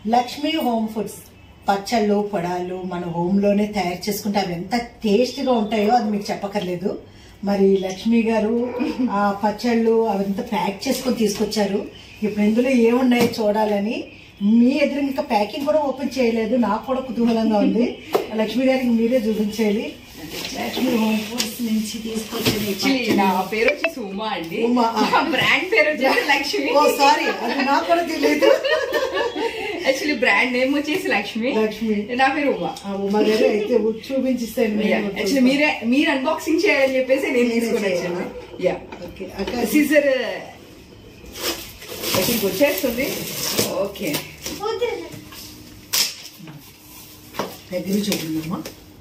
Lakshmi home foods పచ్చళ్ళు పొడాలు మన home లోనే తయారు చేసుకుంటే అవి ఎంత టేస్ట్గా ఉంటాయో అది మీకు చెప్పక్కర్లేదు మరి లక్ష్మి గారు ఆ పచ్చళ్ళు అవంతా ప్యాక్ చేసుకొని తీసుకొచ్చారు ఇప్పుడు ఇందులో ఏమున్నాయో చూడాలని మీ ఎదురు ఇంకా ప్యాకింగ్ కూడా ఓపెన్ చేయలేదు నాకు కూడా కుతూహలంగా ఉంది లక్ష్మి గారికి మీరే చూపించేయాలి లక్ష్మి హోమ్ ఫుడ్స్ నుంచి తీసుకొచ్చిన ఈ Actually, పచ్చళ్ళు. నా పేరు వచ్చేసి ఉమా అండి ఉమా, ఆ. నా బ్రాండ్ పేరు వచ్చేసి లక్ష్మి ఓ సారీ అది నాకు కూడా తెలియదు యాక్చువల్లీ బ్రాండ్ నేమ్ వచ్చేసి లక్ష్మి లక్ష్మి. నా పేరు ఉమా ఆ ఉమా గారు అయితే చూపించిస్తాను నేను కూడా యాక్చువల్లీ మీరే మీరు అన్బాక్సింగ్ చేయాలని చెప్పేసి నేను నేనే తీసుకొని వచ్చాను చేయాలా? యా ఓకే అక్క సీజర్ ఇక్కడికి వచ్చేస్తుంది ఓకే దగ్గర చూపిందమ్మా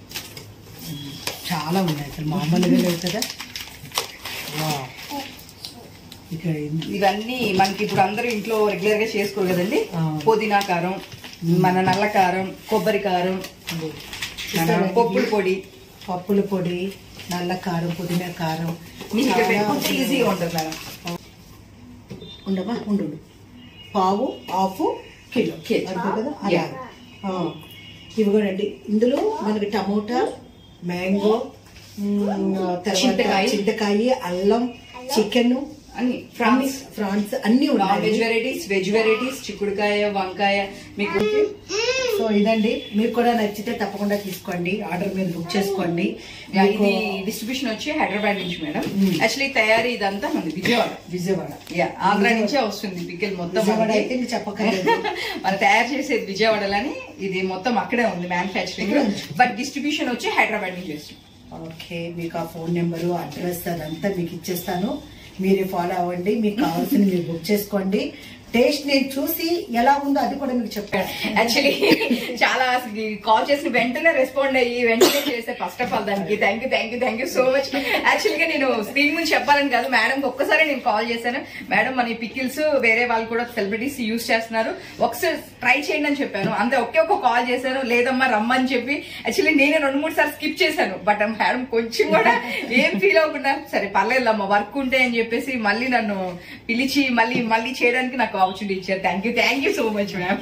చాలా ఉన్నాయి అసలు మామూలుగా లేవు కదా వావ్. ఇక్కడ ఇన్- ఇవన్నీ మనకి ఇప్పుడు అందరూ ఇంట్లో రెగ్యులర్ గా చేసుకోరు కదండి అవును. పుదీనా కారం మన నల్ల కారం కొబ్బరి కారం మన చూసారా? పప్పుల పొడి పప్పుల పొడి నల్ల కారం పుదీనా కారం మీకు ఇక్కడ చాలా పెట్టుకుంటే ఈజీగా ఉంటుంది మేడం ఉండమా ఉండు ఉండు. పావు హాఫ్ కిలో కిలో. అంతే కదా యా. అలాగే ఆ. ఇవి కూడా అండి ఇందులో మనకి టమోటా మ్యాంగో మ్, తర్వాత చింతకాయ. చింతకాయ అల్లం చికెన్ అన్ని ఫ్రాన్స్ ఫ్రాన్స్ అన్ని నాన్ వెజ్ ఉన్నాయి వెరైటీస్ వెజ్ వెరైటీస్ చిక్కుడుకాయ వంకాయ మీకు సో ఇదండి మీకు కూడా నచ్చితే తప్పకుండా తీసుకోండి ఆర్డర్ మీద బుక్ చేసుకోండి యా, మీకు ఇది డిస్ట్రిబ్యూషన్ వచ్చి హైదరాబాద్ నుంచి మేడం మ్మ్. యాక్చువల్లీ తయారీ ఇదంతా మనది విజయవాడ విజయవాడ యా ఆంధ్ర నుంచే వస్తుంది పికిల్ మొత్తం విజయవాడ మనకి. అయితే నేను చెప్పక్కర్లేదు మనం తయారు చేసేది విజయవాడలని ఇది మొత్తం అక్కడే ఉంది మ్యానుఫ్యాక్చరింగ్ బట్ డిస్ట్రిబ్యూషన్ వచ్చి హైదరాబాద్ నుంచి వస్తుంది ఓకే మీకు ఆ ఫోన్ నెంబరు అడ్రస్ అదంతా మీకు ఇచ్చేస్తాను మీరే ఫాలో అవ్వండి మీకు కావాల్సింది మీరు బుక్ చేసుకోండి టేస్ట్ నేను చూసి ఎలా ఉందో అది కూడా మీకు చెప్పాను యాక్చువల్లీ చాలా కాల్ చేసిన వెంటనే రెస్పాండ్ అయ్యి వెంటనే చేస్తే ఫస్ట్ ఆఫ్ ఆల్ దానికి thank you thank you thank you so much actual గా నేను స్క్రీన్ ముందు చెప్పాలని కాదు మేడం ఒక్కసారి నేను కాల్ చేశాను మేడం మన పికిల్స్ వేరే వాళ్ళు కూడా సెలబ్రిటీస్ యూస్ చేస్తున్నారు ఒకసారి ట్రై చేయండి అని చెప్పాను అంతే ఒకే ఒక కాల్ చేశాను లేదమ్మా రమ్మని చెప్పి యాక్చువల్లీ నేనే రెండు మూడు సార్లు స్కిప్ చేశాను బట్ మేడం కొంచెం కూడా ఏం ఫీల్ అవ్వకుండా సరే పర్లేదమ్మా వర్క్ ఉంటే అని చెప్పేసి మళ్ళీ నన్ను పిలిచి మళ్ళీ మళ్ళీ చేయడానికి నాకు ఆపర్చునిటీ ఇచ్చారు thank you thank you so much ma'am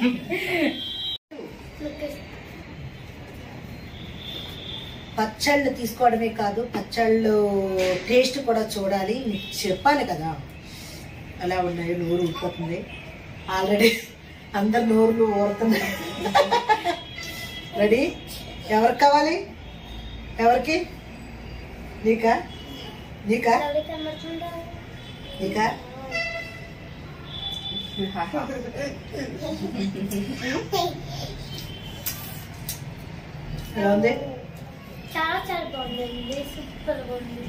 పచ్చళ్ళు తీసుకోవడమే కాదు పచ్చళ్ళు టేస్ట్ కూడా చూడాలి మీకు చెప్పాలి కదా ఎలా ఉన్నాయో నోరు ఊరిపోతుంది ఆల్రెడీ అందరు నోరులు ఊరుతున్నాయి రెడీ ఎవరికి కావాలి ఎవరికి నీకా నీకా నీకా ఎలా ఉంది చాలా చాలా బాగుందండి సూపర్ బాగుంది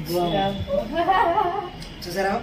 చూసారా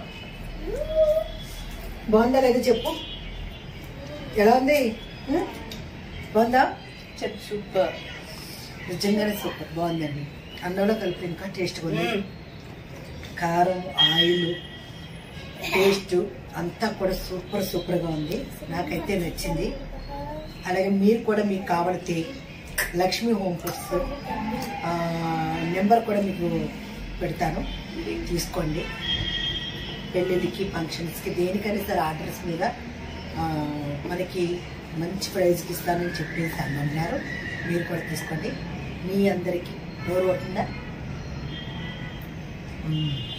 బాగుందా లేదా చెప్పు ఎలా ఉంది ఉం? బాగుందా చెప్పు సూపర్ నిజంగానే సూపర్ బాగుందండి అన్నంలో కలిపి ఇంకా టేస్ట్గా ఉంది కారం ఆయిల్ టేస్ట్ అంతా కూడా సూపర్ సూపర్గా ఉంది నాకైతే నచ్చింది అలాగే మీరు కూడా మీకు కావాలితే లక్ష్మీ హోమ్ ఫుడ్స్ నెంబర్ కూడా మీకు పెడతాను తీసుకోండి పెళ్ళిళ్ళకి ఫంక్షన్స్కి దేనికైనా సరే ఆర్డర్స్ మీద ఆ, మనకి మంచి ప్రైజ్కి ఇస్తానని చెప్పేసి అని అన్నారు మీరు కూడా తీసుకోండి మీ అందరికీ నోరు అవుతుందా మ్మ్.